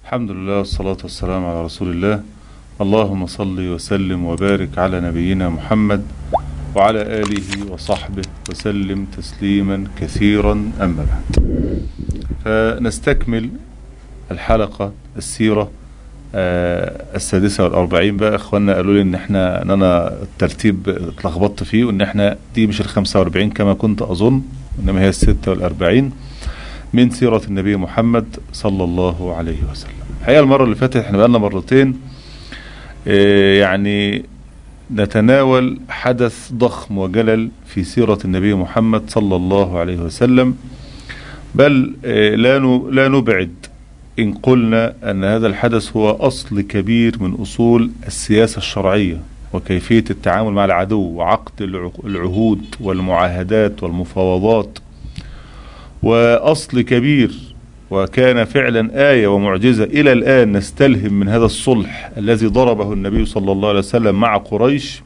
الحمد لله والصلاة والسلام على رسول الله اللهم صل وسلم وبارك على نبينا محمد وعلى آله وصحبه وسلم تسليما كثيرا أما بعد فنستكمل الحلقة السيرة آه السادسة والأربعين بقى إخواننا قالوا لي إن إحنا إن أنا الترتيب اتلخبطت فيه وإن إحنا دي مش الخمسة وأربعين كما كنت أظن إنما هي الستة والأربعين من سيرة النبي محمد صلى الله عليه وسلم الحقيقة المرة اللي فاتت احنا بقالنا مرتين اه يعني نتناول حدث ضخم وجلل في سيرة النبي محمد صلى الله عليه وسلم بل اه لا لا نبعد إن قلنا أن هذا الحدث هو أصل كبير من أصول السياسة الشرعية وكيفية التعامل مع العدو وعقد العهود والمعاهدات والمفاوضات وأصل كبير وكان فعلا آية ومعجزة إلى الآن نستلهم من هذا الصلح الذي ضربه النبي صلى الله عليه وسلم مع قريش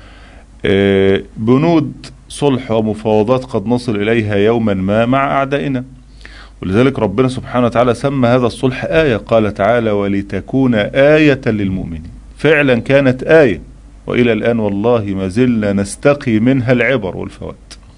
بنود صلح ومفاوضات قد نصل إليها يوما ما مع أعدائنا ولذلك ربنا سبحانه وتعالى سمى هذا الصلح آية قال تعالى ولتكون آية للمؤمنين فعلا كانت آية وإلى الآن والله ما زلنا نستقي منها العبر والفوائد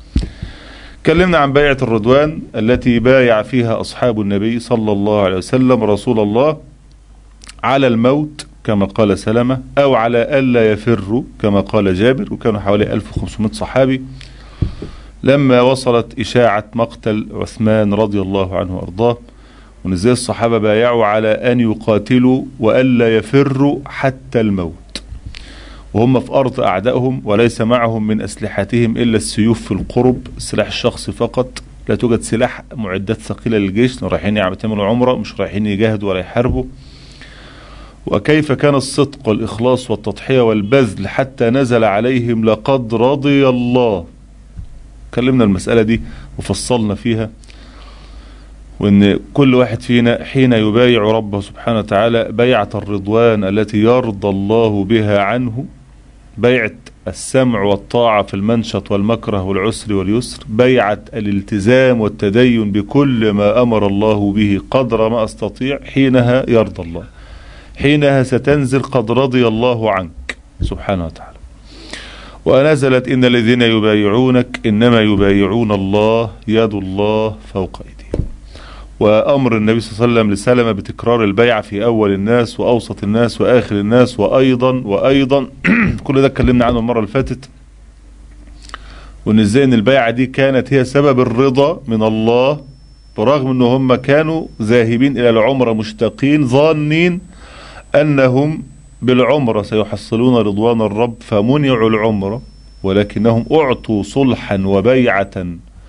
تكلمنا عن بيعة الرضوان التي بايع فيها أصحاب النبي صلى الله عليه وسلم رسول الله على الموت كما قال سلمة أو على ألا يفروا كما قال جابر وكانوا حوالي 1500 صحابي لما وصلت إشاعة مقتل عثمان رضي الله عنه وأرضاه وأن ازاي الصحابة بايعوا على أن يقاتلوا وألا يفروا حتى الموت وهم في أرض أعدائهم وليس معهم من أسلحتهم إلا السيوف في القرب السلاح الشخصي فقط لا توجد سلاح معدات ثقيلة للجيش رايحين يعملوا عمرة مش رايحين يجاهدوا ولا يحاربوا وكيف كان الصدق والإخلاص والتضحية والبذل حتى نزل عليهم لقد رضي الله كلمنا المسألة دي وفصلنا فيها وان كل واحد فينا حين يبايع ربه سبحانه وتعالى بيعة الرضوان التي يرضى الله بها عنه بيعة السمع والطاعة في المنشط والمكره والعسر واليسر بيعة الالتزام والتدين بكل ما أمر الله به قدر ما أستطيع حينها يرضى الله حينها ستنزل قد رضي الله عنك سبحانه وتعالى ونزلت إن الذين يبايعونك إنما يبايعون الله يد الله فوق أيديهم وأمر النبي صلى الله عليه وسلم لسلمة بتكرار البيعة في أول الناس وأوسط الناس وآخر الناس وأيضا وأيضا كل ده اتكلمنا عنه المرة اللي فاتت وإن إزاي إن البيعة دي كانت هي سبب الرضا من الله برغم إن هم كانوا ذاهبين إلى العمرة مشتاقين ظانين أنهم بالعمرة سيحصلون رضوان الرب فمنعوا العمرة ولكنهم أعطوا صلحا وبيعة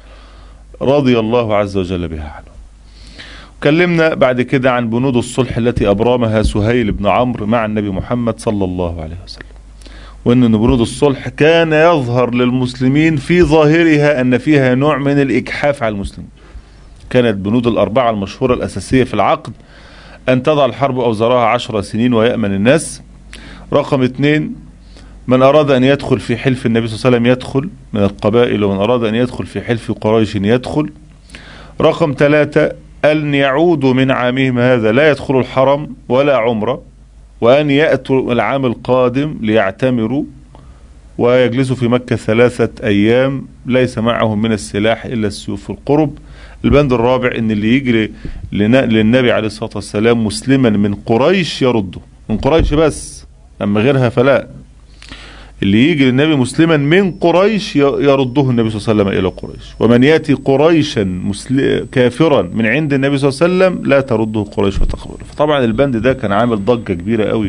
رضي الله عز وجل بها عنهم كلمنا بعد كده عن بنود الصلح التي أبرامها سهيل بن عمرو مع النبي محمد صلى الله عليه وسلم وأن بنود الصلح كان يظهر للمسلمين في ظاهرها أن فيها نوع من الإجحاف على المسلمين كانت بنود الأربعة المشهورة الأساسية في العقد أن تضع الحرب أوزارها عشر سنين ويأمن الناس رقم اثنين من أراد أن يدخل في حلف النبي صلى الله عليه وسلم يدخل من القبائل ومن أراد أن يدخل في حلف قريش يدخل رقم ثلاثة أن يعودوا من عامهم هذا لا يدخلوا الحرم ولا عمرة وأن يأتوا العام القادم ليعتمروا ويجلسوا في مكة ثلاثة أيام ليس معهم من السلاح إلا السيوف في القرب البند الرابع ان اللي يجري للنبي عليه الصلاة والسلام مسلما من قريش يرده من قريش بس اما غيرها فلا اللي يجي للنبي مسلما من قريش يرده النبي صلى الله عليه وسلم الى قريش ومن ياتي قريشا كافرا من عند النبي صلى الله عليه وسلم لا ترده قريش وتقبله فطبعا البند ده كان عامل ضجة كبيرة قوي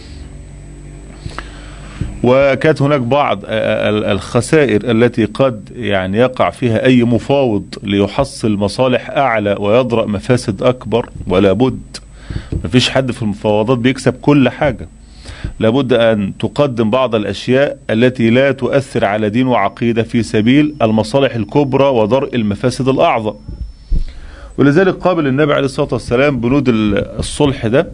وكانت هناك بعض الخسائر التي قد يعني يقع فيها أي مفاوض ليحصل مصالح أعلى ويضرأ مفاسد أكبر ولا بد مفيش حد في المفاوضات بيكسب كل حاجة لابد أن تقدم بعض الأشياء التي لا تؤثر على دين وعقيدة في سبيل المصالح الكبرى ودرء المفاسد الأعظم ولذلك قابل النبي عليه الصلاة والسلام بنود الصلح ده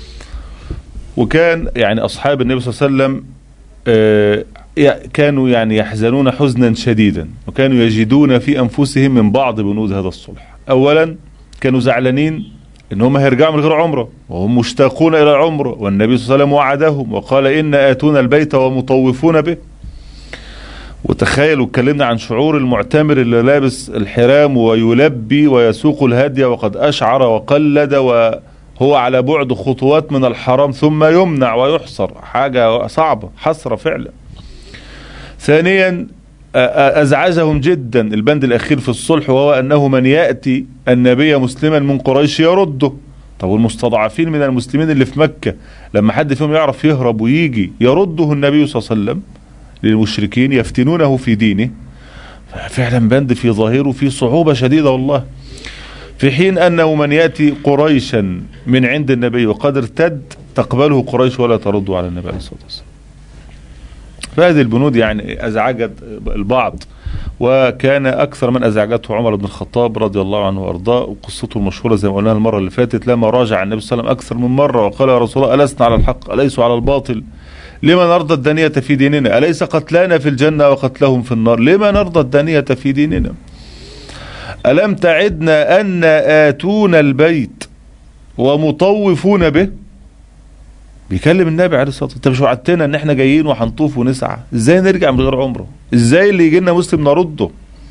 وكان يعني أصحاب النبي صلى الله عليه وسلم كانوا يعني يحزنون حزنا شديدا وكانوا يجدون في أنفسهم من بعض بنود هذا الصلح أولا كانوا زعلانين ان هم هيرجعوا من غير عمره وهم مشتاقون الى العمره والنبي صلى الله عليه وسلم وعدهم وقال ان اتون البيت ومطوفون به وتخيل واتكلمنا عن شعور المعتمر اللي لابس الحرام ويلبي ويسوق الهدي وقد اشعر وقلد وهو على بعد خطوات من الحرام ثم يمنع ويحصر حاجه صعبه حسره فعلا ثانيا أزعجهم جدا البند الأخير في الصلح وهو أنه من يأتي النبي مسلما من قريش يرده طب والمستضعفين من المسلمين اللي في مكة لما حد فيهم يعرف يهرب ويجي يرده النبي صلى الله عليه وسلم للمشركين يفتنونه في دينه فعلا بند في ظاهره في صعوبة شديدة والله في حين أنه من يأتي قريشا من عند النبي وقد ارتد تقبله قريش ولا ترده على النبي عليه الصلاة والسلام فهذه البنود يعني أزعجت البعض وكان أكثر من أزعجته عمر بن الخطاب رضي الله عنه وأرضاه وقصته المشهورة زي ما قلنا المرة اللي فاتت لما راجع النبي صلى الله عليه وسلم أكثر من مرة وقال يا رسول الله ألسنا على الحق أليسوا على الباطل لما نرضى الدنية في ديننا أليس قتلانا في الجنة وقتلهم في النار لما نرضى الدنية في ديننا ألم تعدنا أن آتون البيت ومطوفون به بيكلم النبي عليه الصلاه والسلام انت مش وعدتنا ان احنا جايين وهنطوف ونسعى ازاي نرجع من غير عمره ازاي اللي يجي لنا مسلم نرده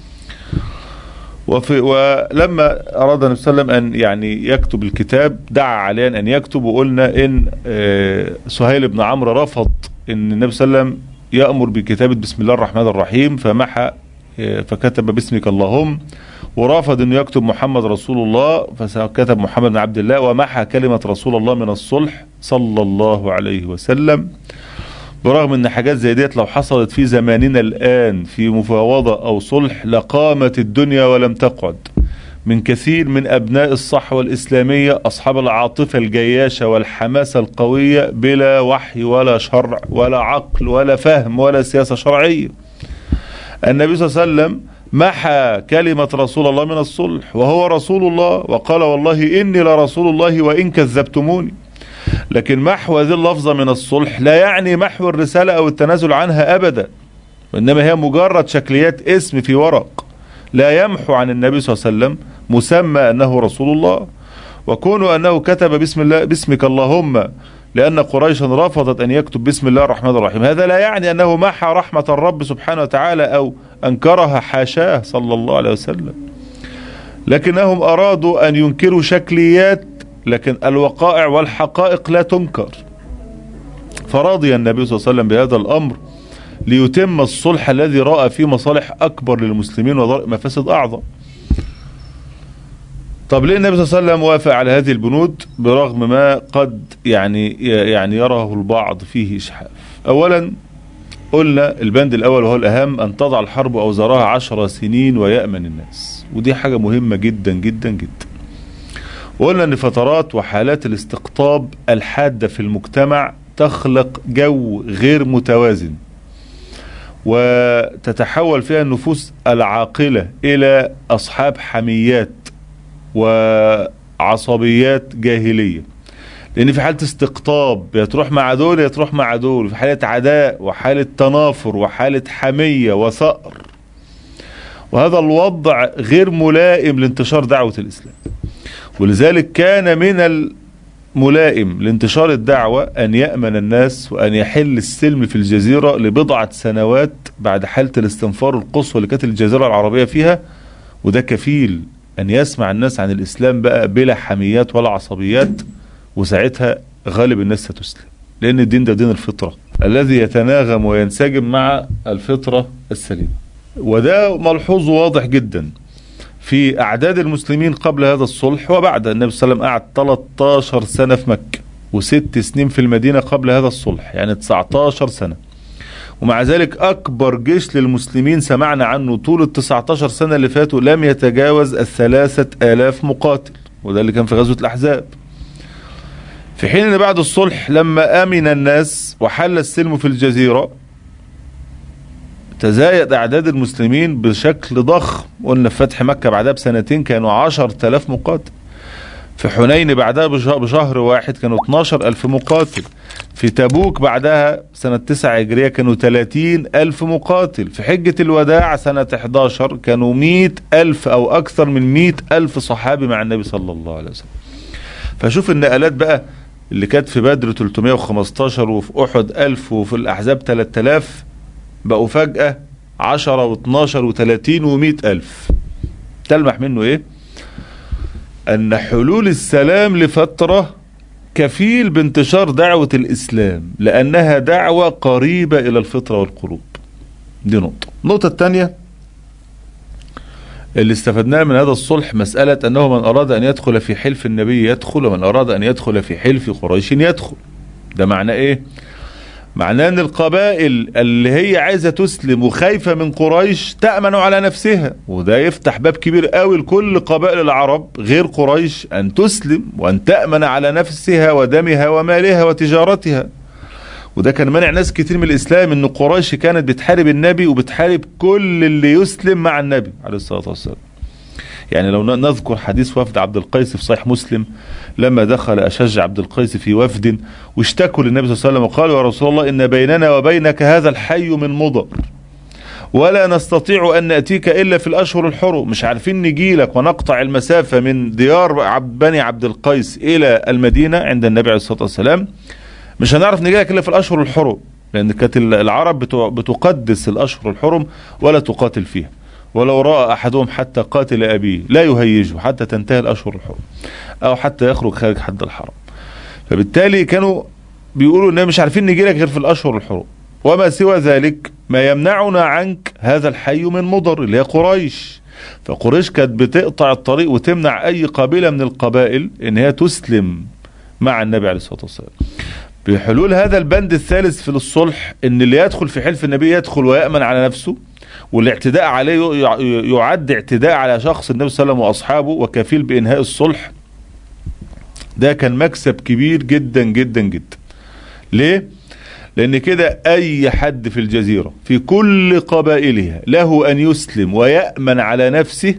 وفي ولما اراد النبي صلى الله عليه وسلم ان يعني يكتب الكتاب دعا عليه ان يكتب وقلنا ان سهيل بن عمرو رفض ان النبي صلى الله عليه وسلم يامر بكتابه بسم الله الرحمن الرحيم فمحى فكتب باسمك اللهم ورافض انه يكتب محمد رسول الله فكتب محمد بن عبد الله ومحى كلمة رسول الله من الصلح صلى الله عليه وسلم برغم ان حاجات زي ديت لو حصلت في زماننا الان في مفاوضة او صلح لقامت الدنيا ولم تقعد من كثير من ابناء الصحوة الاسلامية اصحاب العاطفة الجياشة والحماسة القوية بلا وحي ولا شرع ولا عقل ولا فهم ولا سياسة شرعية النبي صلى الله عليه وسلم محى كلمة رسول الله من الصلح وهو رسول الله وقال والله إني لرسول الله وإن كذبتموني لكن محو هذه اللفظة من الصلح لا يعني محو الرسالة أو التنازل عنها أبدا وإنما هي مجرد شكليات اسم في ورق لا يمحو عن النبي صلى الله عليه وسلم مسمى أنه رسول الله وكونه أنه كتب بسم الله باسمك اللهم لأن قريشا رفضت أن يكتب بسم الله الرحمن الرحيم هذا لا يعني أنه محى رحمة الرب سبحانه وتعالى أو أنكرها حاشاه صلى الله عليه وسلم لكنهم أرادوا أن ينكروا شكليات لكن الوقائع والحقائق لا تنكر فرضي النبي صلى الله عليه وسلم بهذا الأمر ليتم الصلح الذي رأى فيه مصالح أكبر للمسلمين وضرء مفاسد أعظم طب ليه النبي صلى الله عليه وسلم وافق على هذه البنود برغم ما قد يعني يعني يراه البعض فيه إشحاف أولا قلنا البند الأول وهو الأهم أن تضع الحرب أوزارها عشر سنين ويأمن الناس ودي حاجة مهمة جدا جدا جدا وقلنا أن فترات وحالات الاستقطاب الحادة في المجتمع تخلق جو غير متوازن وتتحول فيها النفوس العاقلة إلى أصحاب حميات وعصبيات جاهلية لان في حالة استقطاب يا تروح مع دول يا تروح مع دول في حالة عداء وحالة تنافر وحالة حمية وثأر وهذا الوضع غير ملائم لانتشار دعوة الإسلام ولذلك كان من الملائم لانتشار الدعوة أن يأمن الناس وأن يحل السلم في الجزيرة لبضعة سنوات بعد حالة الاستنفار القصوى اللي كانت الجزيرة العربية فيها وده كفيل أن يسمع الناس عن الإسلام بقى بلا حميات ولا عصبيات وساعتها غالب الناس ستسلم لأن الدين ده دين الفطرة الذي يتناغم وينسجم مع الفطرة السليمة وده ملحوظ واضح جدا في أعداد المسلمين قبل هذا الصلح وبعد النبي صلى الله عليه وسلم قعد 13 سنة في مكة وست سنين في المدينة قبل هذا الصلح يعني 19 سنة ومع ذلك أكبر جيش للمسلمين سمعنا عنه طول ال 19 سنة اللي فاتوا لم يتجاوز الثلاثة آلاف مقاتل وده اللي كان في غزوة الأحزاب في حين ان بعد الصلح لما امن الناس وحل السلم في الجزيرة تزايد اعداد المسلمين بشكل ضخم قلنا في فتح مكة بعدها بسنتين كانوا عشر تلاف مقاتل في حنين بعدها بشهر واحد كانوا 12 ألف مقاتل في تبوك بعدها سنة 9 هجرية كانوا 30 ألف مقاتل في حجة الوداع سنة 11 كانوا 100 ألف أو أكثر من 100 ألف صحابي مع النبي صلى الله عليه وسلم فشوف النقلات بقى اللي كانت في بدر 315 وفي احد 1000 وفي الاحزاب 3000 بقوا فجأة 10 و12 و30 و100 ألف تلمح منه ايه ان حلول السلام لفترة كفيل بانتشار دعوة الاسلام لانها دعوة قريبة الى الفطرة والقلوب دي نقطة النقطة الثانية اللي استفدناه من هذا الصلح مسألة أنه من أراد أن يدخل في حلف النبي يدخل ومن أراد أن يدخل في حلف قريش يدخل ده معناه إيه معناه أن القبائل اللي هي عايزة تسلم وخايفة من قريش تأمن على نفسها وده يفتح باب كبير قوي لكل قبائل العرب غير قريش أن تسلم وأن تأمن على نفسها ودمها ومالها وتجارتها وده كان مانع ناس كتير من الاسلام ان قريش كانت بتحارب النبي وبتحارب كل اللي يسلم مع النبي عليه الصلاه والسلام. يعني لو نذكر حديث وفد عبد القيس في صحيح مسلم لما دخل اشج عبد القيس في وفد واشتكوا للنبي صلى الله عليه وسلم وقالوا يا رسول الله ان بيننا وبينك هذا الحي من مضر ولا نستطيع ان ناتيك الا في الاشهر الحرم مش عارفين نجي لك ونقطع المسافه من ديار عبد بني عبد القيس الى المدينه عند النبي عليه الصلاه والسلام مش هنعرف نجي لك الا في الاشهر الحرم لان كانت العرب بتقدس الاشهر الحرم ولا تقاتل فيها ولو راى احدهم حتى قاتل ابيه لا يهيجه حتى تنتهي الاشهر الحرم او حتى يخرج خارج حد الحرم فبالتالي كانوا بيقولوا ان مش عارفين نجي لك غير في الاشهر الحرم وما سوى ذلك ما يمنعنا عنك هذا الحي من مضر اللي هي قريش فقريش كانت بتقطع الطريق وتمنع اي قبيله من القبائل ان هي تسلم مع النبي عليه الصلاه والسلام بحلول هذا البند الثالث في الصلح ان اللي يدخل في حلف النبي يدخل ويأمن على نفسه والاعتداء عليه يعد اعتداء على شخص النبي صلى الله عليه وسلم واصحابه وكفيل بانهاء الصلح ده كان مكسب كبير جدا جدا جدا ليه لان كده اي حد في الجزيرة في كل قبائلها له ان يسلم ويأمن على نفسه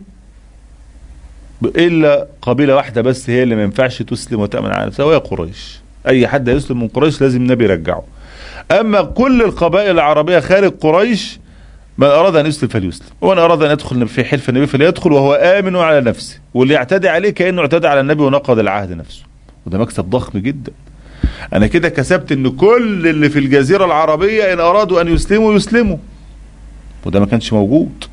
الا قبيلة واحدة بس هي اللي ما ينفعش تسلم وتأمن على نفسها وهي قريش اي حد يسلم من قريش لازم النبي يرجعه اما كل القبائل العربية خارج قريش من اراد ان يسلم فليسلم ومن اراد ان يدخل في حلف النبي فليدخل وهو امن على نفسه واللي يعتدي عليه كانه اعتدى على النبي ونقض العهد نفسه وده مكسب ضخم جدا انا كده كسبت ان كل اللي في الجزيرة العربية ان ارادوا ان يسلموا يسلموا وده ما كانش موجود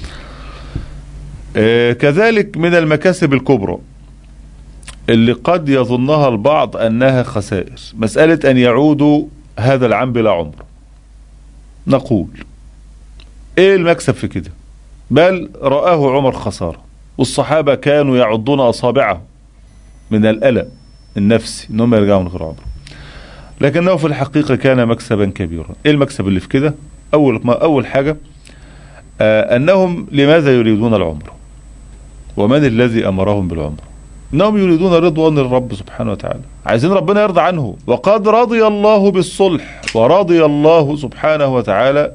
آه كذلك من المكاسب الكبرى اللي قد يظنها البعض انها خسائر مسألة ان يعودوا هذا العام بلا عمر نقول ايه المكسب في كده بل رآه عمر خسارة والصحابة كانوا يعضون اصابعهم من الألم النفسي انهم يرجعوا من غير عمر لكنه في الحقيقة كان مكسبا كبيرا ايه المكسب اللي في كده اول ما اول حاجة آه انهم لماذا يريدون العمر ومن الذي امرهم بالعمر انهم يريدون رضوان الرب سبحانه وتعالى عايزين ربنا يرضى عنه وقد رضي الله بالصلح ورضي الله سبحانه وتعالى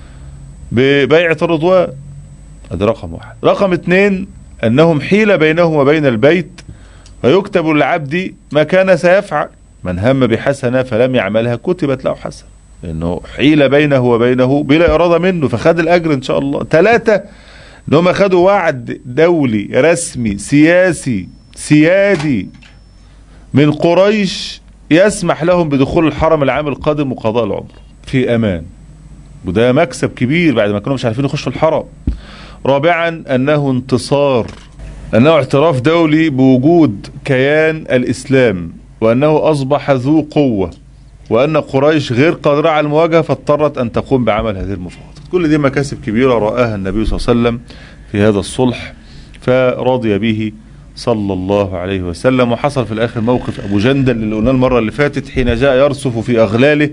ببيعة الرضوان هذا رقم واحد رقم اثنين انهم حيل بينهم وبين البيت فيكتب للعبد ما كان سيفعل من هم بحسنة فلم يعملها كتبت له حسنة لانه حيل بينه وبينه بلا ارادة منه فخد الاجر ان شاء الله ثلاثة انهم خدوا وعد دولي رسمي سياسي سيادي من قريش يسمح لهم بدخول الحرم العام القادم وقضاء العمر في امان وده مكسب كبير بعد ما كانوا مش عارفين يخشوا الحرم رابعا انه انتصار انه اعتراف دولي بوجود كيان الاسلام وانه اصبح ذو قوة وان قريش غير قادرة على المواجهة فاضطرت ان تقوم بعمل هذه المفاوضات كل دي مكاسب كبيرة رآها النبي صلى الله عليه وسلم في هذا الصلح فرضي به صلى الله عليه وسلم وحصل في الاخر موقف ابو جندل اللي قلناه المرة اللي فاتت حين جاء يرصف في اغلاله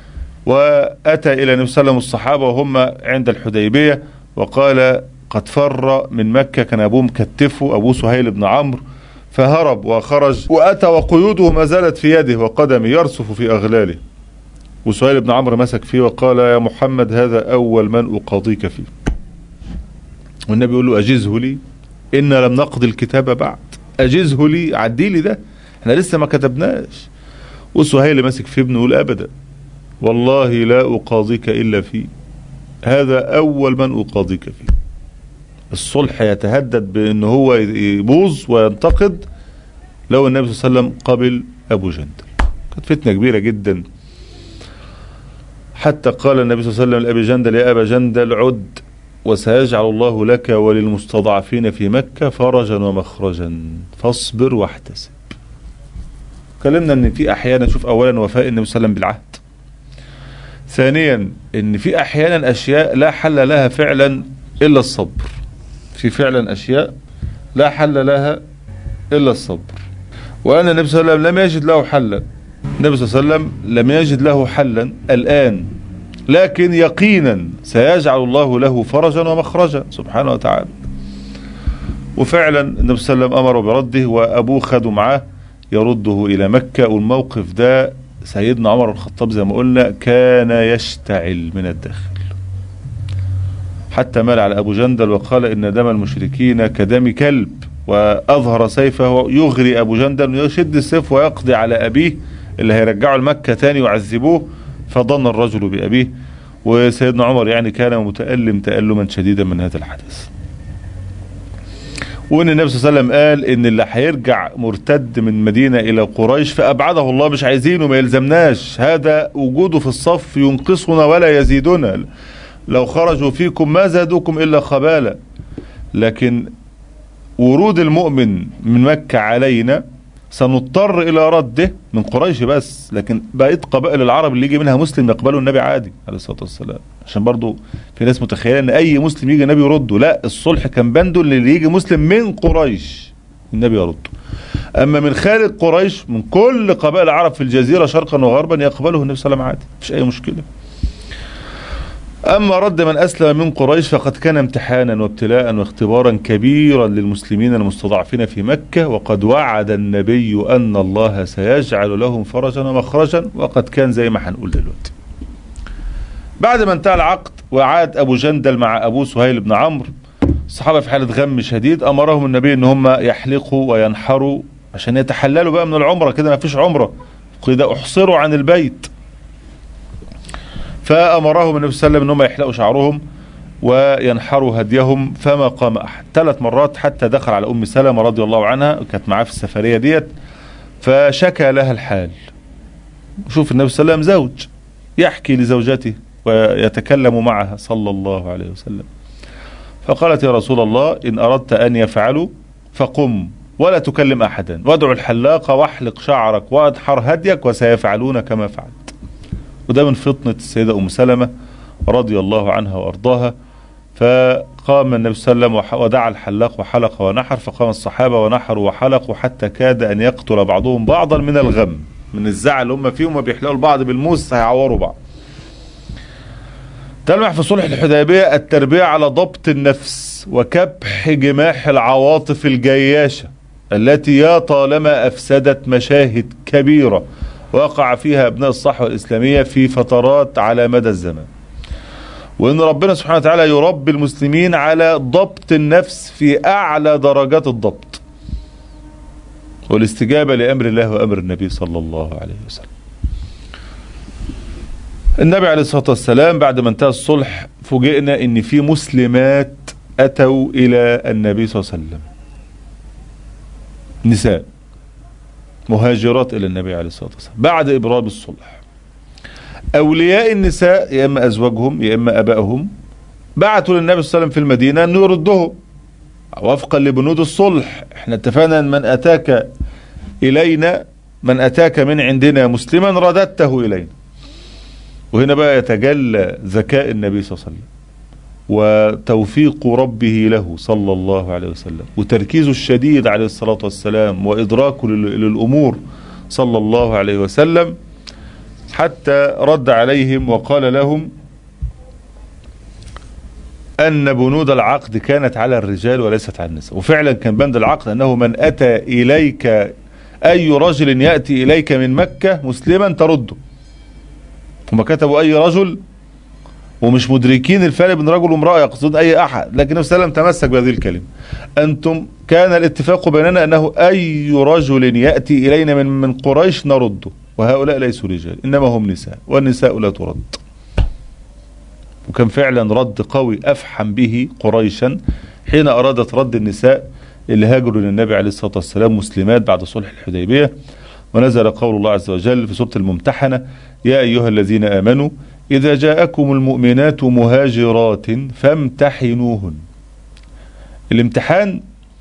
واتى الى النبي صلى الله عليه وسلم الصحابة وهم عند الحديبية وقال قد فر من مكة كان ابوه مكتفه ابو سهيل بن عمرو فهرب وخرج واتى وقيوده ما زالت في يده وقدمه يرصف في اغلاله وسهيل بن عمرو مسك فيه وقال يا محمد هذا اول من اقاضيك فيه والنبي يقول له اجزه لي إن لم نقضي الكتاب بعد أجزه لي عدي لي ده احنا لسه ما كتبناش وسهيل ماسك في ابنه يقول أبدا والله لا أقاضيك إلا فيه هذا أول من أقاضيك فيه الصلح يتهدد بأن هو يبوظ وينتقد لو النبي صلى الله عليه وسلم قبل أبو جندل كانت فتنة كبيرة جدا حتى قال النبي صلى الله عليه وسلم لأبي جندل يا أبا جندل عد وسيجعل الله لك وللمستضعفين في مكة فرجا ومخرجا فاصبر واحتسب اتكلمنا ان في احيانا شوف اولا وفاء النبي صلى الله عليه وسلم بالعهد ثانيا ان في احيانا اشياء لا حل لها فعلا الا الصبر في فعلا اشياء لا حل لها الا الصبر وان النبي صلى الله عليه وسلم لم يجد له حلا النبي صلى الله عليه وسلم لم يجد له حلا الان لكن يقينا سيجعل الله له فرجا ومخرجا سبحانه وتعالى وفعلا النبي صلى الله عليه وسلم امره برده وابوه خده معاه يرده الى مكة والموقف ده سيدنا عمر بن الخطاب زي ما قلنا كان يشتعل من الداخل حتى مال على ابو جندل وقال ان دم المشركين كدم كلب واظهر سيفه يغري ابو جندل ويشد السيف ويقضي على ابيه اللي هيرجعه لمكة تاني ويعذبوه فظن الرجل بابيه وسيدنا عمر يعني كان متألم تألما شديدا من هذا الحدث وان النبي صلى الله عليه وسلم قال ان اللي هيرجع مرتد من مدينة الى قريش فابعده الله مش عايزينه ما يلزمناش هذا وجوده في الصف ينقصنا ولا يزيدنا لو خرجوا فيكم ما زادوكم الا خبالا لكن ورود المؤمن من مكة علينا سنضطر الى رده من قريش بس لكن بقية قبائل العرب اللي يجي منها مسلم يقبلوا النبي عادي عليه الصلاة والسلام عشان برضو في ناس متخيله ان اي مسلم يجي النبي يرده لا الصلح كان بنده اللي يجي مسلم من قريش النبي يرده اما من خارج قريش من كل قبائل العرب في الجزيره شرقا وغربا يقبله النبي صلى الله عليه وسلم عادي مفيش اي مشكله اما رد من اسلم من قريش فقد كان امتحانا وابتلاء واختبارا كبيرا للمسلمين المستضعفين في مكه وقد وعد النبي ان الله سيجعل لهم فرجا ومخرجا وقد كان زي ما هنقول دلوقتي بعد ما انتهى العقد وعاد ابو جندل مع ابو سهيل بن عمرو الصحابه في حاله غم شديد امرهم النبي ان هم يحلقوا وينحروا عشان يتحللوا بقى من العمره كده ما فيش عمره كده احصروا عن البيت فامرهم النبي صلى الله عليه وسلم ان هم يحلقوا شعرهم وينحروا هديهم فما قام احد ثلاث مرات حتى دخل على ام سلمة رضي الله عنها كانت معاه في السفريه ديت فشكى لها الحال شوف النبي صلى الله عليه وسلم زوج يحكي لزوجته ويتكلم معها صلى الله عليه وسلم فقالت يا رسول الله إن أردت أن يفعلوا فقم ولا تكلم أحدا وادعو الحلاق واحلق شعرك وادحر هديك وسيفعلون كما فعلت وده من فطنة السيدة أم سلمة رضي الله عنها وأرضاها فقام النبي صلى الله عليه وسلم ودعا الحلاق وحلق ونحر فقام الصحابة ونحروا وحلقوا حتى كاد أن يقتل بعضهم بعضا من الغم من الزعل اللي هم فيهم وبيحلقوا البعض بالموس هيعوروا بعض تلمح في صلح الحديبية التربية على ضبط النفس وكبح جماح العواطف الجياشة التي يا طالما أفسدت مشاهد كبيرة وقع فيها أبناء الصحوة الإسلامية في فترات على مدى الزمان وإن ربنا سبحانه وتعالى يربي المسلمين على ضبط النفس في أعلى درجات الضبط والاستجابة لأمر الله وأمر النبي صلى الله عليه وسلم النبي عليه الصلاة والسلام بعد ما انتهى الصلح فوجئنا ان في مسلمات اتوا الى النبي صلى الله عليه وسلم نساء مهاجرات الى النبي عليه الصلاة والسلام بعد ابرام الصلح اولياء النساء يا اما ازواجهم يا اما ابائهم بعثوا للنبي صلى الله عليه وسلم في المدينة انه يردهم وفقا لبنود الصلح احنا اتفقنا ان من اتاك الينا من اتاك من عندنا مسلما رددته الينا وهنا بقى يتجلى ذكاء النبي صلى الله عليه وسلم وتوفيق ربه له صلى الله عليه وسلم وتركيزه الشديد عليه الصلاة والسلام وإدراكه للأمور صلى الله عليه وسلم حتى رد عليهم وقال لهم أن بنود العقد كانت على الرجال وليست على النساء وفعلا كان بند العقد أنه من أتى إليك أي رجل يأتي إليك من مكة مسلما ترده هم كتبوا اي رجل ومش مدركين الفرق بين رجل وامرأة يقصدون اي احد لكن النبي صلى الله عليه وسلم تمسك بهذه الكلمة انتم كان الاتفاق بيننا انه اي رجل يأتي الينا من من قريش نرده وهؤلاء ليسوا رجال انما هم نساء والنساء لا ترد وكان فعلا رد قوي افحم به قريشا حين ارادت رد النساء اللي هاجروا للنبي عليه الصلاة والسلام مسلمات بعد صلح الحديبية ونزل قول الله عز وجل في سورة الممتحنة يا أيها الذين آمنوا إذا جاءكم المؤمنات مهاجرات فامتحنوهن الامتحان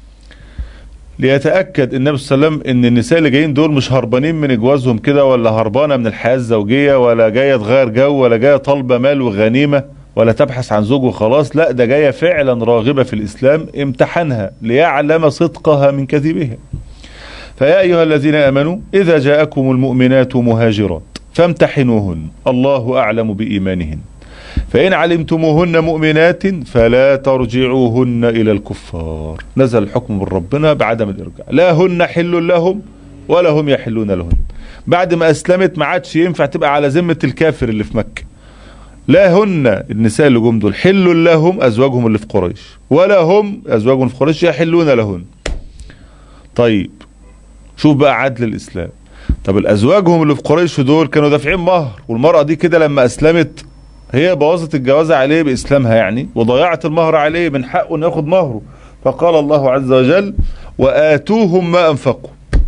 ليتأكد النبي صلى الله عليه وسلم ان النساء اللي جايين دول مش هربانين من جوازهم كده ولا هربانة من الحياة الزوجية ولا جاية تغير جو ولا جاية طالبة مال وغنيمة ولا تبحث عن زوج وخلاص لا ده جاية فعلا راغبة في الإسلام امتحنها ليعلم صدقها من كذبها فيا أيها الذين آمنوا إذا جاءكم المؤمنات مهاجرات فامتحنوهن الله أعلم بإيمانهن فإن علمتموهن مؤمنات فلا ترجعوهن إلى الكفار نزل الحكم من ربنا بعدم الإرجاع لا هن حل لهم ولا هم يحلون لهن بعد ما أسلمت ما عادش ينفع تبقى على ذمة الكافر اللي في مكة لا هن النساء اللي جم دول حل لهم أزواجهم اللي في قريش ولا هم أزواجهم في قريش يحلون لهن طيب شوف بقى عدل الإسلام طب الأزواجهم اللي في قريش دول كانوا دافعين مهر والمرأة دي كده لما أسلمت هي بوظت الجوازة عليه بإسلامها يعني وضيعت المهر عليه من حقه انه ياخد مهره فقال الله عز وجل وآتوهم ما أنفقوا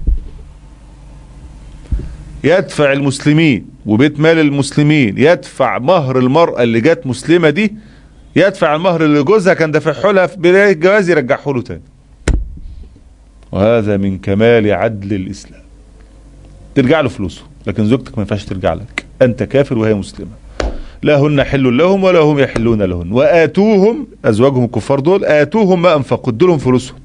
يدفع المسلمين وبيت مال المسلمين يدفع مهر المرأة اللي جت مسلمة دي يدفع المهر اللي جوزها كان دافعه لها في بداية الجواز يرجعه له تاني وهذا من كمال عدل الإسلام ترجع له فلوسه لكن زوجتك ما ينفعش ترجع لك أنت كافر وهي مسلمة لا هن حل لهم ولا هم يحلون لهن وآتوهم أزواجهم الكفار دول آتوهم ما أنفقوا ادوا فلوسهم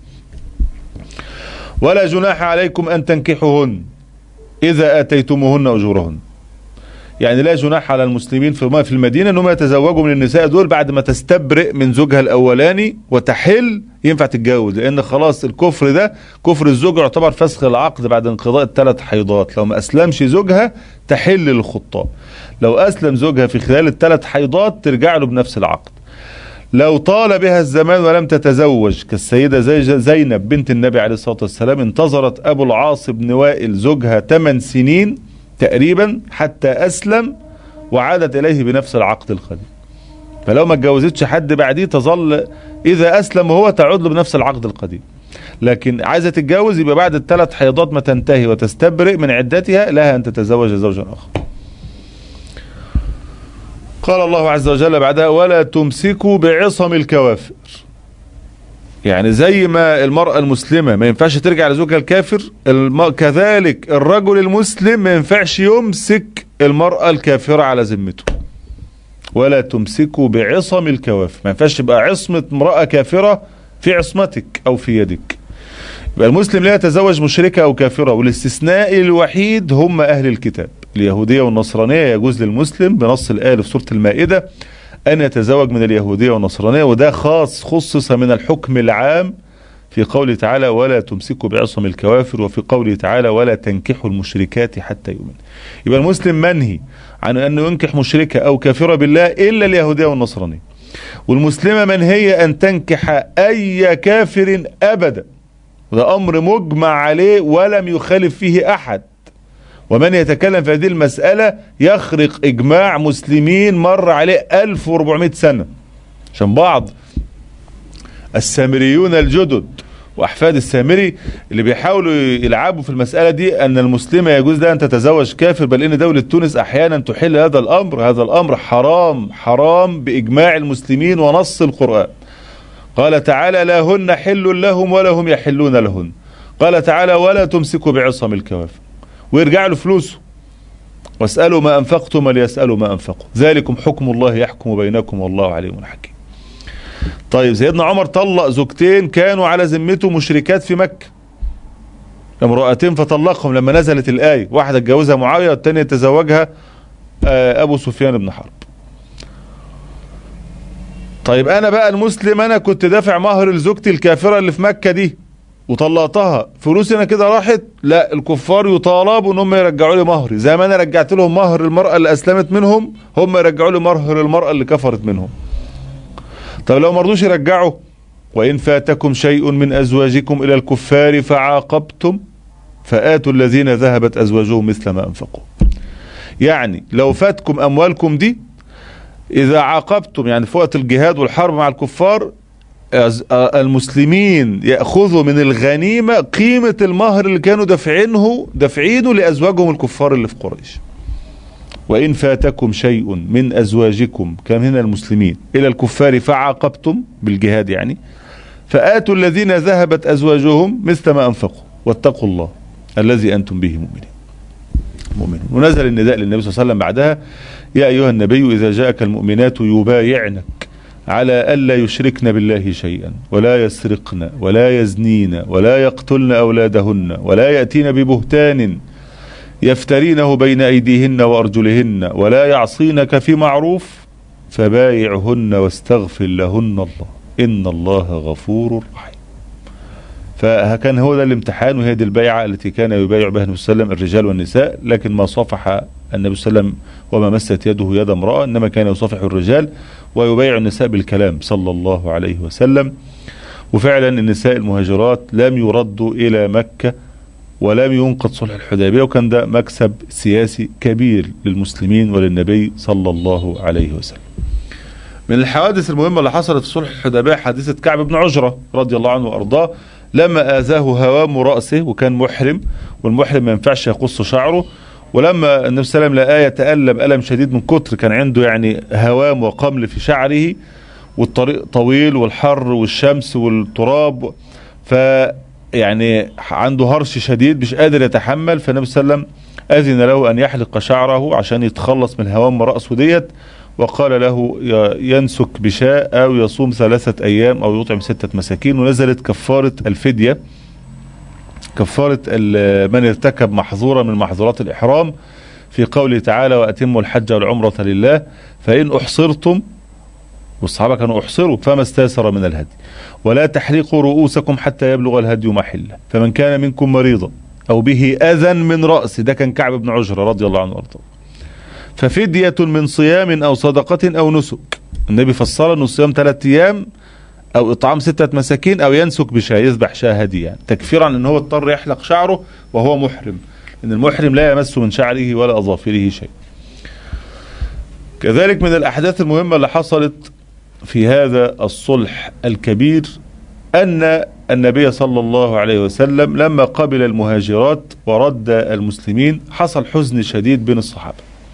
ولا جناح عليكم أن تنكحوهن إذا آتيتموهن أجورهن يعني لا جناح على المسلمين في في المدينة أنهم يتزوجوا من النساء دول بعد ما تستبرئ من زوجها الأولاني وتحل ينفع تتجوز لأن خلاص الكفر ده كفر الزوج يعتبر فسخ العقد بعد انقضاء الثلاث حيضات لو ما أسلمش زوجها تحل للخطاب لو أسلم زوجها في خلال الثلاث حيضات ترجع له بنفس العقد لو طال بها الزمان ولم تتزوج كالسيدة زي زينب بنت النبي عليه الصلاة والسلام انتظرت أبو العاص بن وائل زوجها 8 سنين تقريبا حتى أسلم وعادت إليه بنفس العقد القديم فلو ما اتجوزتش حد بعديه تظل إذا أسلم هو تعود له بنفس العقد القديم لكن عايزة تتجوز يبقى بعد الثلاث حيضات ما تنتهي وتستبرئ من عدتها لها أن تتزوج زوجا آخر قال الله عز وجل بعدها ولا تمسكوا بعصم الكوافر يعني زي ما المرأة المسلمة ما ينفعش ترجع لزوجها الكافر الم... كذلك الرجل المسلم ما ينفعش يمسك المرأة الكافرة على ذمته ولا تمسكوا بعصم الكوافر ما ينفعش تبقى عصمة امرأة كافرة في عصمتك أو في يدك يبقى المسلم لا يتزوج مشركة أو كافرة والاستثناء الوحيد هم أهل الكتاب اليهودية والنصرانية يجوز للمسلم بنص الآية في سورة المائدة أن يتزوج من اليهودية والنصرانية وده خاص خصص من الحكم العام في قوله تعالى ولا تمسكوا بعصم الكوافر وفي قوله تعالى ولا تنكحوا المشركات حتى يؤمن يبقى المسلم منهي عن أنه ينكح مشركة أو كافرة بالله إلا اليهودية والنصرانية والمسلمة منهية أن تنكح أي كافر أبدا وده أمر مجمع عليه ولم يخالف فيه أحد ومن يتكلم في هذه المسألة يخرق إجماع مسلمين مر عليه 1400 سنة عشان بعض السامريون الجدد وأحفاد السامري اللي بيحاولوا يلعبوا في المسألة دي أن المسلمة يجوز لها أن تتزوج كافر بل إن دولة تونس أحيانا تحل هذا الأمر هذا الأمر حرام حرام بإجماع المسلمين ونص القرآن قال تعالى لا هن حل لهم ولا هم يحلون لهن قال تعالى ولا تمسكوا بعصم الكوافر ويرجع له فلوسه واسألوا ما أنفقتم وليسألوا ما أنفقوا ذلكم حكم الله يحكم بينكم والله عليم حكيم طيب سيدنا عمر طلق زوجتين كانوا على ذمته مشركات في مكة امرأتين فطلقهم لما نزلت الآية واحدة اتجوزها معاوية والتانية تزوجها أبو سفيان بن حرب طيب أنا بقى المسلم أنا كنت دافع مهر لزوجتي الكافرة اللي في مكة دي وطلقتها فلوسي انا كده راحت لا الكفار يطالبوا ان هم يرجعوا لي مهري زي ما انا رجعت لهم مهر المرأة اللي اسلمت منهم هم يرجعوا لي مهر المرأة اللي كفرت منهم طب لو مرضوش يرجعوا وان فاتكم شيء من ازواجكم الى الكفار فعاقبتم فآتوا الذين ذهبت ازواجهم مثل ما انفقوا يعني لو فاتكم اموالكم دي اذا عاقبتم يعني في وقت الجهاد والحرب مع الكفار المسلمين يأخذوا من الغنيمة قيمة المهر اللي كانوا دافعينه دافعينه لأزواجهم الكفار اللي في قريش وإن فاتكم شيء من أزواجكم كان هنا المسلمين إلى الكفار فعاقبتم بالجهاد يعني فآتوا الذين ذهبت أزواجهم مثل ما أنفقوا واتقوا الله الذي أنتم به مؤمنين مؤمنون ونزل النداء للنبي صلى الله عليه وسلم بعدها يا أيها النبي إذا جاءك المؤمنات يبايعنك على ألا يشركن بالله شيئا ولا يسرقن ولا يزنين ولا يقتلن أولادهن ولا يأتين ببهتان يفترينه بين أيديهن وأرجلهن ولا يعصينك في معروف فبايعهن واستغفر لهن الله إن الله غفور رحيم فكان هو ده الامتحان وهي دي البيعة التي كان يبايع بها النبي صلى الله عليه وسلم الرجال والنساء لكن ما صافح النبي صلى الله عليه وسلم وما مست يده يد امرأة إنما كان يصافح الرجال ويبايع النساء بالكلام صلى الله عليه وسلم وفعلا النساء المهاجرات لم يردوا إلى مكة ولم ينقض صلح الحديبية وكان ده مكسب سياسي كبير للمسلمين وللنبي صلى الله عليه وسلم من الحوادث المهمة اللي حصلت في صلح الحديبية حادثة كعب بن عجرة رضي الله عنه وأرضاه لما آذاه هوام رأسه وكان محرم والمحرم ما ينفعش يقص شعره ولما النبي صلى الله عليه وسلم لقاه يتألم ألم شديد من كتر كان عنده يعني هوام وقمل في شعره والطريق طويل والحر والشمس والتراب ف يعني عنده هرش شديد مش قادر يتحمل فالنبي صلى الله عليه وسلم أذن له أن يحلق شعره عشان يتخلص من هوام رأسه ديت وقال له ينسك بشاء أو يصوم ثلاثة أيام أو يطعم ستة مساكين ونزلت كفارة الفدية كفارة من ارتكب محظورة من محظورات الإحرام في قوله تعالى وأتموا الحج والعمرة لله فإن أحصرتم والصحابة كانوا أحصروا فما استيسر من الهدي ولا تحرقوا رؤوسكم حتى يبلغ الهدي محله فمن كان منكم مريضا أو به أذى من رأسه ده كان كعب بن عجرة رضي الله عنه وارضاه ففدية من صيام أو صدقة أو نسك النبي فصل أنه صيام ثلاثة أيام أو إطعام ستة مساكين أو ينسك بشاة يذبح شاة هدية يعني تكفيرا أن هو اضطر يحلق شعره وهو محرم إن المحرم لا يمس من شعره ولا أظافره شيء كذلك من الأحداث المهمة اللي حصلت في هذا الصلح الكبير أن النبي صلى الله عليه وسلم لما قبل المهاجرات ورد المسلمين حصل حزن شديد بين الصحابة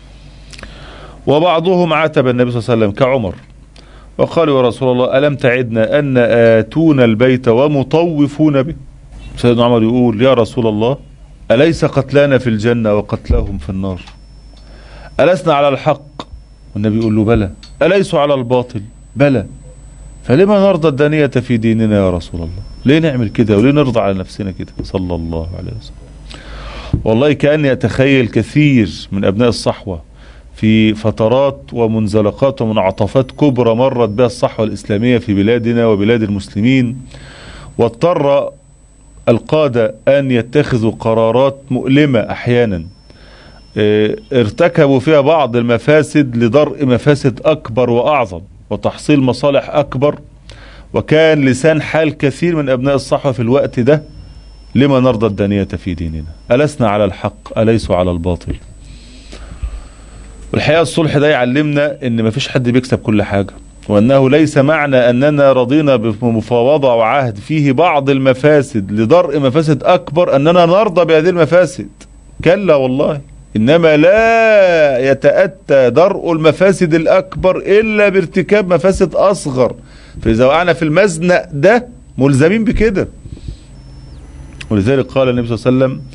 وبعضهم عاتب النبي صلى الله عليه وسلم كعمر وقالوا يا رسول الله ألم تعدنا أن آتون البيت ومطوفون به سيدنا عمر يقول يا رسول الله أليس قتلانا في الجنة وقتلاهم في النار ألسنا على الحق والنبي يقول له بلى أليسوا على الباطل بلى فلما نرضى الدنية في ديننا يا رسول الله ليه نعمل كده وليه نرضى على نفسنا كده صلى الله عليه وسلم والله كأني أتخيل كثير من أبناء الصحوة في فترات ومنزلقات ومنعطفات كبرى مرت بها الصحوة الإسلامية في بلادنا وبلاد المسلمين واضطر القادة أن يتخذوا قرارات مؤلمة أحيانا ارتكبوا فيها بعض المفاسد لدرء مفاسد أكبر وأعظم وتحصيل مصالح أكبر وكان لسان حال كثير من أبناء الصحوة في الوقت ده لما نرضى الدنية في ديننا ألسنا على الحق أليسوا على الباطل والحقيقة الصلح ده يعلمنا ان مفيش حد بيكسب كل حاجة وانه ليس معنى اننا رضينا بمفاوضة وعهد فيه بعض المفاسد لدرء مفاسد اكبر اننا نرضى بهذه المفاسد كلا والله انما لا يتأتى درء المفاسد الاكبر الا بارتكاب مفاسد اصغر فاذا وقعنا في المزنق ده ملزمين بكده ولذلك قال النبي صلى الله عليه وسلم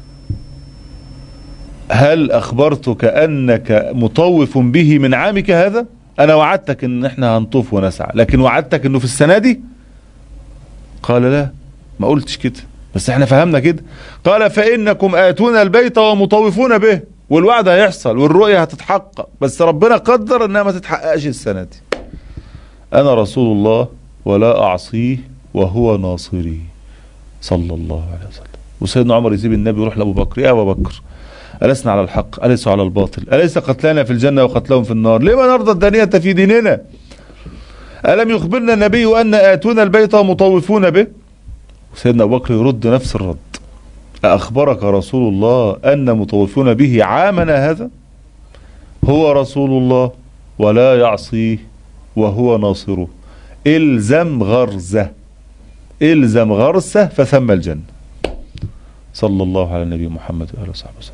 هل أخبرتك أنك مطوف به من عامك هذا أنا وعدتك أن احنا هنطوف ونسعى لكن وعدتك أنه في السنة دي قال لا ما قلتش كده بس احنا فهمنا كده قال فإنكم آتون البيت ومطوفون به والوعد هيحصل والرؤية هتتحقق بس ربنا قدر انها ما تتحققش السنة دي انا رسول الله ولا اعصيه وهو ناصري صلى الله عليه وسلم وسيدنا عمر يسيب النبي يروح لابو بكر يا ابو بكر ألسنا على الحق أليس على الباطل أليس قتلانا في الجنة وقتلهم في النار لما نرضى الدنية في ديننا ألم يخبرنا النبي أن آتون البيت مطوفون به سيدنا أبو بكر يرد نفس الرد أخبرك رسول الله أن مطوفون به عامنا هذا هو رسول الله ولا يعصيه وهو ناصره الزم غرزة الزم غرسة فثم الجنة صلى الله على النبي محمد وآله وصحبه وسلم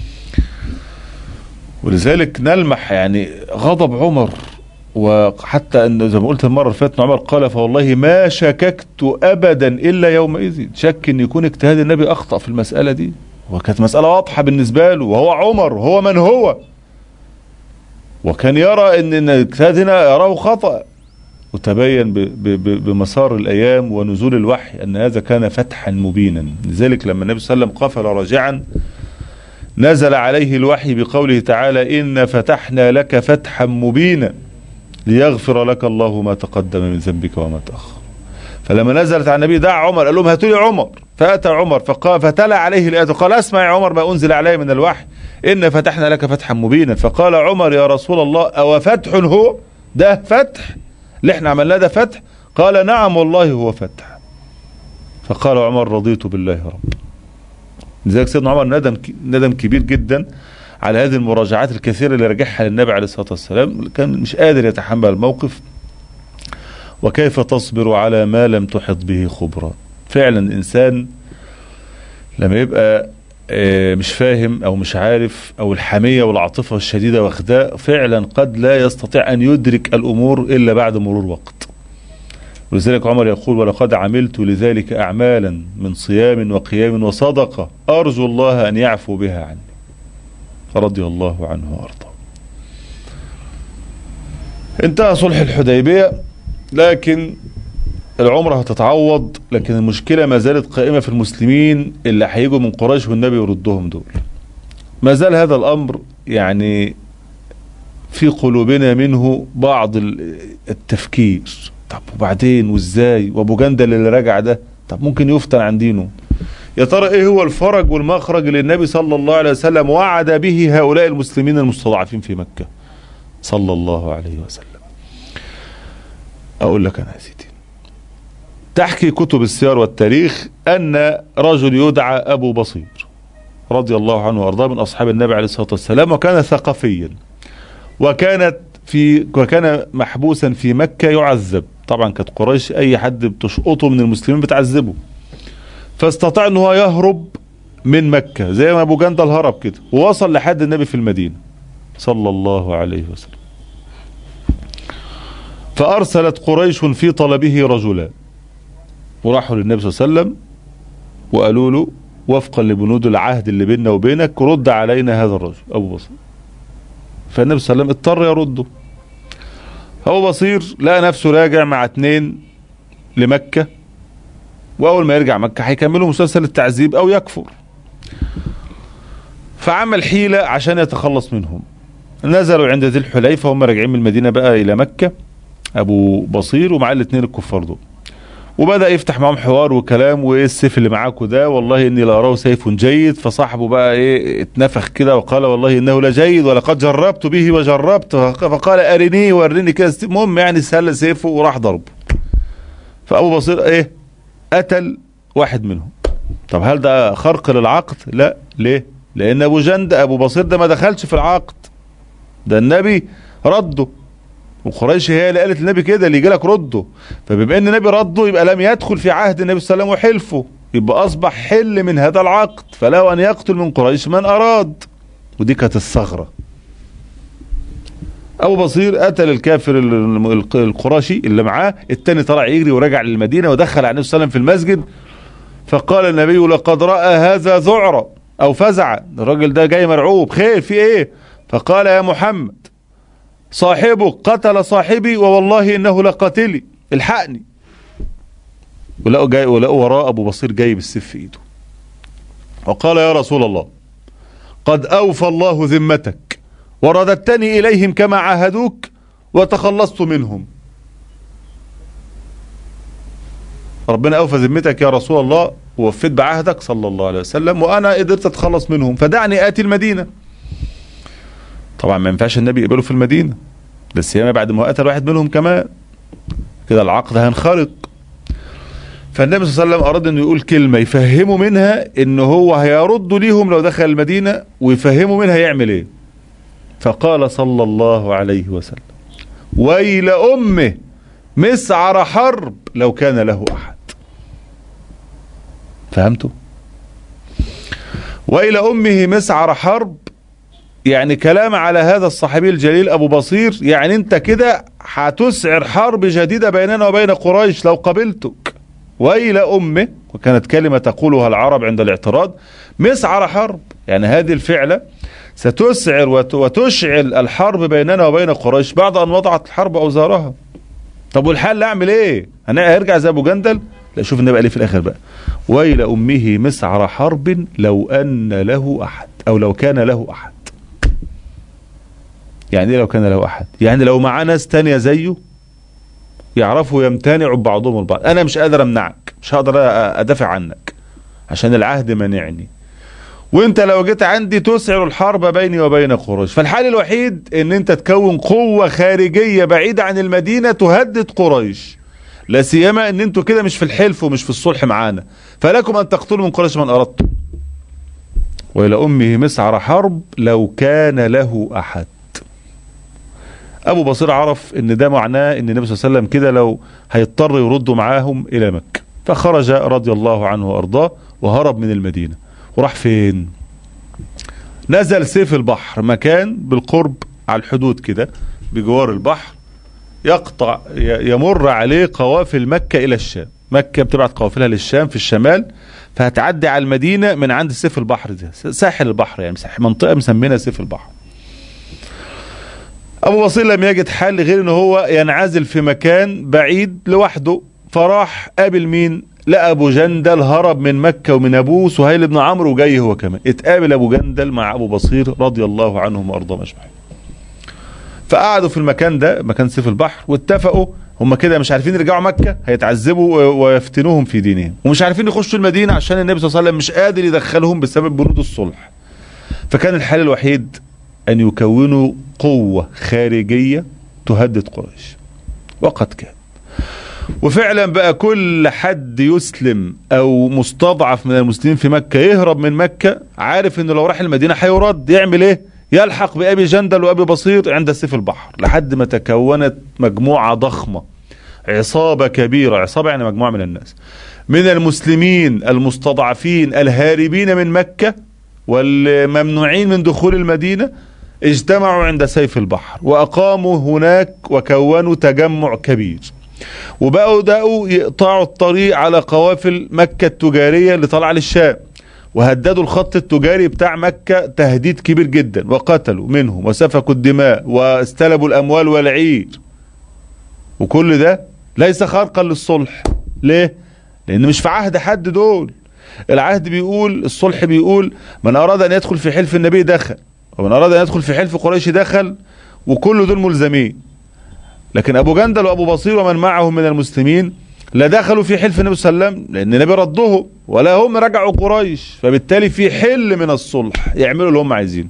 ولذلك نلمح يعني غضب عمر وحتى ان زي ما قلت المره اللي فاتت عمر قال فوالله ما شككت ابدا الا يومئذ شك ان يكون اجتهاد النبي اخطا في المساله دي وكانت مساله واضحه بالنسبه له وهو عمر هو من هو وكان يرى ان ان الاجتهاد هنا يراه خطا وتبين ب- ب- ب- بمسار الايام ونزول الوحي ان هذا كان فتحا مبينا لذلك لما النبي صلى الله عليه وسلم قفل راجعا نزل عليه الوحي بقوله تعالى إن فتحنا لك فتحا مبينا ليغفر لك الله ما تقدم من ذنبك وما تأخر فلما نزلت على النبي دعا عمر قال لهم هاتوا لي عمر فأتى عمر فقال فتلا عليه الآية قال اسمع يا عمر ما أنزل علي من الوحي إن فتحنا لك فتحا مبينا فقال عمر يا رسول الله أو فتح هو ده فتح اللي احنا عملناه ده فتح قال نعم والله هو فتح فقال عمر رضيت بالله رب لذلك سيدنا عمر ندم ندم كبير جدا على هذه المراجعات الكثيرة اللي رجعها للنبي عليه الصلاة والسلام كان مش قادر يتحمل الموقف وكيف تصبر على ما لم تحط به خبرا فعلا الإنسان لما يبقى آه، مش فاهم أو مش عارف أو الحمية والعاطفة الشديدة واخداه فعلا قد لا يستطيع أن يدرك الأمور إلا بعد مرور وقت ولذلك عمر يقول ولقد عملت لذلك أعمالا من صيام وقيام وصدقة أرجو الله أن يعفو بها عني رضي الله عنه وأرضاه انتهى صلح الحديبية لكن العمرة هتتعوض لكن المشكلة ما زالت قائمة في المسلمين اللي هيجوا من قريش والنبي يردهم دول ما زال هذا الأمر يعني في قلوبنا منه بعض ال- التفكير طب وبعدين وازاي وابو جندل اللي راجع ده طب ممكن يفتن عن دينه يا ترى ايه هو الفرج والمخرج اللي النبي صلى الله عليه وسلم وعد به هؤلاء المسلمين المستضعفين في مكة صلى الله عليه وسلم اقول لك انا يا سيدي تحكي كتب السير والتاريخ ان رجل يدعى ابو بصير رضي الله عنه وارضاه من اصحاب النبي عليه الصلاه والسلام وكان ثقفيا وكانت في وكان محبوسا في مكة يعذب طبعا كانت قريش اي حد بتشقطه من المسلمين بتعذبه فاستطاع ان هو يهرب من مكة زي ما ابو جندل هرب كده ووصل لحد النبي في المدينة صلى الله عليه وسلم فارسلت قريش في طلبه رجلا وراحوا للنبي صلى الله عليه وسلم وقالوا له وفقا لبنود العهد اللي بيننا وبينك رد علينا هذا الرجل ابو بصير فالنبي صلى الله عليه وسلم اضطر يرده هو بصير لقى نفسه راجع مع اتنين لمكة واول ما يرجع مكة هيكملوا مسلسل التعذيب او يكفر فعمل حيلة عشان يتخلص منهم نزلوا عند ذي الحليفة هم راجعين من المدينة بقى الى مكة ابو بصير ومعاه الاتنين الكفار دول وبدأ يفتح معاهم حوار وكلام وايه السيف اللي معاكوا ده والله اني لاراه سيف جيد فصاحبه بقى ايه اتنفخ كده وقال والله انه لجيد ولقد جربت به وجربت فقال ارني وريني كده السيف. المهم يعني سل سيفه وراح ضربه فابو بصير ايه قتل واحد منهم طب هل ده خرق للعقد لا ليه لان ابو جند ابو بصير ده ما دخلش في العقد ده النبي رده وقريش هي اللي قالت للنبي كده اللي يجي لك رده فبما ان النبي رده يبقى لم يدخل في عهد النبي صلى الله عليه وسلم وحلفه يبقى اصبح حل من هذا العقد فله ان يقتل من قريش من اراد ودي كانت الثغره ابو بصير قتل الكافر ال- ال- القرشي اللي معاه التاني طلع يجري ورجع للمدينه ودخل على النبي صلى الله عليه وسلم في المسجد فقال النبي لقد راى هذا ذعرا او فزع الراجل ده جاي مرعوب خير في ايه فقال يا محمد صاحبك قتل صاحبي ووالله انه لقاتلي الحقني ولقوا جاي ولقوا وراه ابو بصير جاي بالسيف في ايده وقال يا رسول الله قد اوفى الله ذمتك ورددتني اليهم كما عاهدوك وتخلصت منهم ربنا اوفى ذمتك يا رسول الله ووفيت بعهدك صلى الله عليه وسلم وانا قدرت اتخلص منهم فدعني اتي المدينه طبعا ما ينفعش النبي يقبله في المدينه ده السيما بعد ما قتل واحد منهم كمان كده العقد هينخرق فالنبي صلى الله عليه وسلم اراد انه يقول كلمه يفهموا منها ان هو هيرد ليهم لو دخل المدينه ويفهموا منها يعمل ايه فقال صلى الله عليه وسلم ويل امه مسعر حرب لو كان له أحد فهمتوا وإلى أمه مسعر حرب يعني كلام على هذا الصحابي الجليل أبو بصير يعني أنت كده هتسعر حرب جديدة بيننا وبين قريش لو قبلتك وإلى أمه وكانت كلمة تقولها العرب عند الاعتراض مسعر حرب يعني هذه الفعلة ستسعر وتشعل الحرب بيننا وبين قريش بعد أن وضعت الحرب أوزارها طب والحال أعمل إيه هنرجع زي أبو جندل لا شوف النبي قال في الآخر بقى وإلى أمه مسعر حرب لو أن له أحد أو لو كان له أحد يعني ايه لو كان له أحد يعني لو معاه ناس تانية زيه يعرفوا يمتنعوا بعضهم البعض أنا مش قادر أمنعك مش هقدر أدافع عنك عشان العهد منعني وانت لو جيت عندي تسعر الحرب بيني وبين قريش فالحل الوحيد ان انت تكون قوة خارجية بعيدة عن المدينة تهدد قريش لا سيما ان انتوا كده مش في الحلف ومش في الصلح معانا فلكم ان تقتلوا من قريش من اردتم والى امه مسعر حرب لو كان له احد ابو بصير عرف ان ده معناه ان النبي صلى الله عليه وسلم كده لو هيضطر يردوا معاهم الى مكة فخرج رضي الله عنه وارضاه وهرب من المدينة وراح فين نزل سيف البحر مكان بالقرب على الحدود كده بجوار البحر يقطع يمر عليه قوافل مكة إلى الشام مكة بتبعت قوافلها للشام في الشمال فهتعدي على المدينة من عند سيف البحر ده ساحل البحر يعني منطقة مسمينها سيف البحر أبو بصير لم يجد حل غير أنه هو ينعزل في مكان بعيد لوحده فراح قابل مين لقى ابو جندل هرب من مكة ومن ابوه سهيل بن عمرو وجاي هو كمان اتقابل ابو جندل مع ابو بصير رضي الله عنهم وارضاهم اجمعين فقعدوا في المكان ده مكان سيف البحر واتفقوا هم كده مش عارفين يرجعوا مكة هيتعذبوا ويفتنوهم في دينهم ومش عارفين يخشوا المدينة عشان النبي صلى الله عليه وسلم مش قادر يدخلهم بسبب بنود الصلح فكان الحل الوحيد ان يكونوا قوة خارجية تهدد قريش وقد كان وفعلا بقى كل حد يسلم او مستضعف من المسلمين في مكة يهرب من مكة عارف انه لو راح المدينة هيرد يعمل ايه يلحق بأبي جندل وأبي بصير عند سيف البحر لحد ما تكونت مجموعة ضخمة عصابة كبيرة عصابة يعني مجموعة من الناس من المسلمين المستضعفين الهاربين من مكة والممنوعين من دخول المدينة اجتمعوا عند سيف البحر وأقاموا هناك وكونوا تجمع كبير وبقوا دقوا يقطعوا الطريق على قوافل مكة التجارية اللي طالعة للشام وهددوا الخط التجاري بتاع مكة تهديد كبير جدا وقتلوا منهم وسفكوا الدماء واستلبوا الأموال والعير وكل ده ليس خارقا للصلح ليه؟ لأن مش في عهد حد دول العهد بيقول الصلح بيقول من أراد أن يدخل في حلف النبي دخل ومن أراد أن يدخل في حلف قريش دخل وكل دول ملزمين لكن أبو جندل وأبو بصير ومن معهم من المسلمين لا دخلوا في حلف النبي صلى الله عليه وسلم لأن النبي ردهم ولا هم رجعوا قريش فبالتالي في حل من الصلح يعملوا اللي هم عايزينه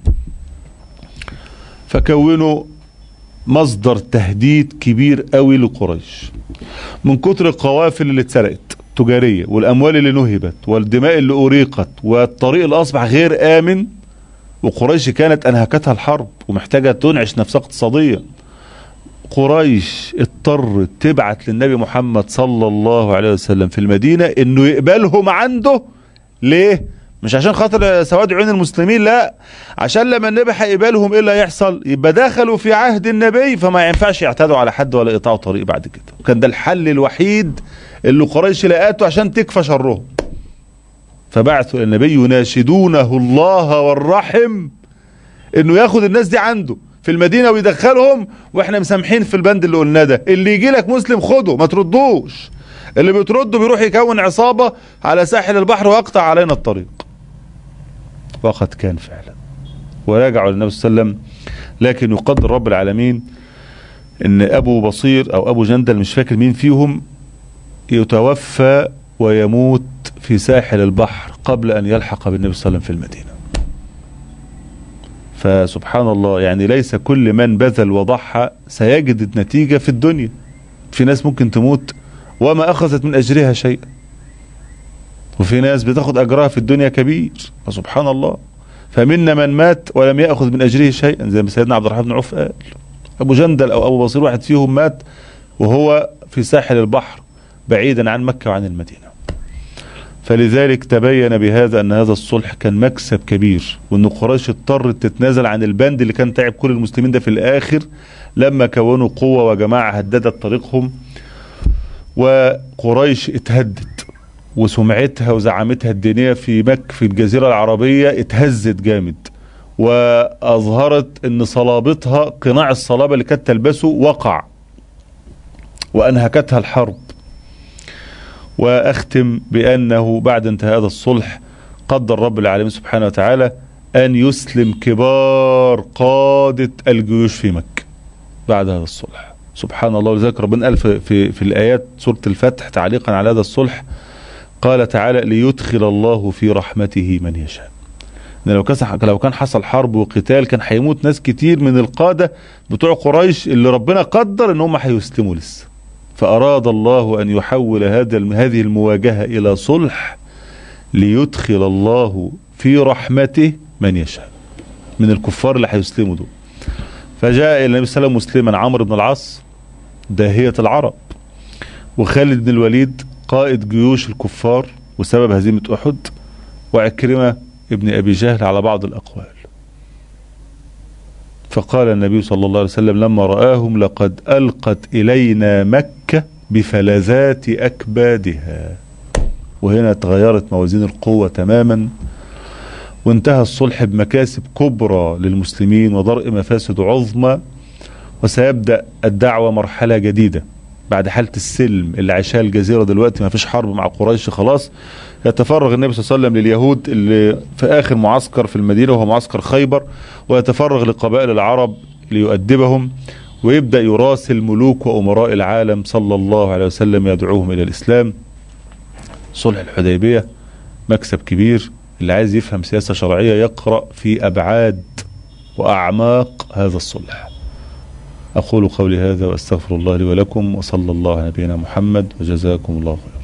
فكونوا مصدر تهديد كبير قوي لقريش من كتر القوافل اللي اتسرقت تجارية والأموال اللي نهبت والدماء اللي أريقت والطريق اللي أصبح غير آمن وقريش كانت أنهكتها الحرب ومحتاجة تنعش نفسها اقتصاديا قريش اضطرت تبعت للنبي محمد صلى الله عليه وسلم في المدينة انه يقبلهم عنده ليه مش عشان خاطر سواد عيون المسلمين لا عشان لما النبي هيقبلهم ايه اللي هيحصل يبقى دخلوا في عهد النبي فما ينفعش يعتدوا على حد ولا يقطعوا طريق بعد كده وكان ده الحل الوحيد اللي قريش لقاته عشان تكفى شرهم فبعثوا النبي يناشدونه الله والرحم انه ياخد الناس دي عنده في المدينة ويدخلهم واحنا مسامحين في البند اللي قلناه ده اللي يجي لك مسلم خده ما تردوش اللي بترده بيروح يكون عصابة على ساحل البحر ويقطع علينا الطريق وقد كان فعلا وراجعوا للنبي صلى الله عليه وسلم لكن يقدر رب العالمين ان ابو بصير او ابو جندل مش فاكر مين فيهم يتوفى ويموت في ساحل البحر قبل ان يلحق بالنبي صلى الله عليه وسلم في المدينة فسبحان الله يعني ليس كل من بذل وضحى سيجد النتيجة في الدنيا في ناس ممكن تموت وما أخذت من أجرها شيئا وفي ناس بتاخد أجرها في الدنيا كبير فسبحان الله فمنا من مات ولم يأخذ من أجره شيئا زي ما سيدنا عبد الرحمن بن عوف قال أبو جندل أو أبو بصير واحد فيهم مات وهو في ساحل البحر بعيدا عن مكة وعن المدينة فلذلك تبين بهذا أن هذا الصلح كان مكسب كبير وأن قريش اضطرت تتنازل عن البند اللي كان تعب كل المسلمين ده في الآخر لما كونوا قوة وجماعة هددت طريقهم وقريش اتهدت وسمعتها وزعامتها الدينية في مك في الجزيرة العربية اتهزت جامد وأظهرت أن صلابتها قناع الصلابة اللي كانت تلبسه وقع وأنهكتها الحرب وأختم بأنه بعد انتهاء هذا الصلح قدر رب العالمين سبحانه وتعالى أن يسلم كبار قادة الجيوش في مكة بعد هذا الصلح سبحان الله ولذلك ربنا قال في, في, في الآيات سورة الفتح تعليقا على هذا الصلح قال تعالى ليدخل الله في رحمته من يشاء لو كان لو كان حصل حرب وقتال كان هيموت ناس كتير من القادة بتوع قريش اللي ربنا قدر ان هم هيسلموا لسه فأراد الله أن يحول هذا هذه المواجهة إلى صلح ليدخل الله في رحمته من يشاء من الكفار اللي هيسلموا دول فجاء إلى النبي صلى الله عليه وسلم مسلما عمرو بن العاص داهية العرب وخالد بن الوليد قائد جيوش الكفار وسبب هزيمة أحد وعكرمة ابن أبي جهل على بعض الأقوال فقال النبي صلى الله عليه وسلم لما رآهم لقد ألقت إلينا مكة بفلذات أكبادها وهنا تغيرت موازين القوة تماما وانتهى الصلح بمكاسب كبرى للمسلمين وضرء مفاسد عظمى وسيبدأ الدعوة مرحلة جديدة بعد حالة السلم اللي عاشها الجزيرة دلوقتي ما فيش حرب مع قريش خلاص يتفرغ النبي صلى الله عليه وسلم لليهود اللي في آخر معسكر في المدينة وهو معسكر خيبر ويتفرغ لقبائل العرب ليؤدبهم ويبدأ يراسل ملوك وأمراء العالم صلى الله عليه وسلم يدعوهم إلى الإسلام صلح الحديبية مكسب كبير اللي عايز يفهم سياسة شرعية يقرأ في أبعاد وأعماق هذا الصلح أقول قولي هذا وأستغفر الله لي ولكم وصلى الله على نبينا محمد وجزاكم الله خيرا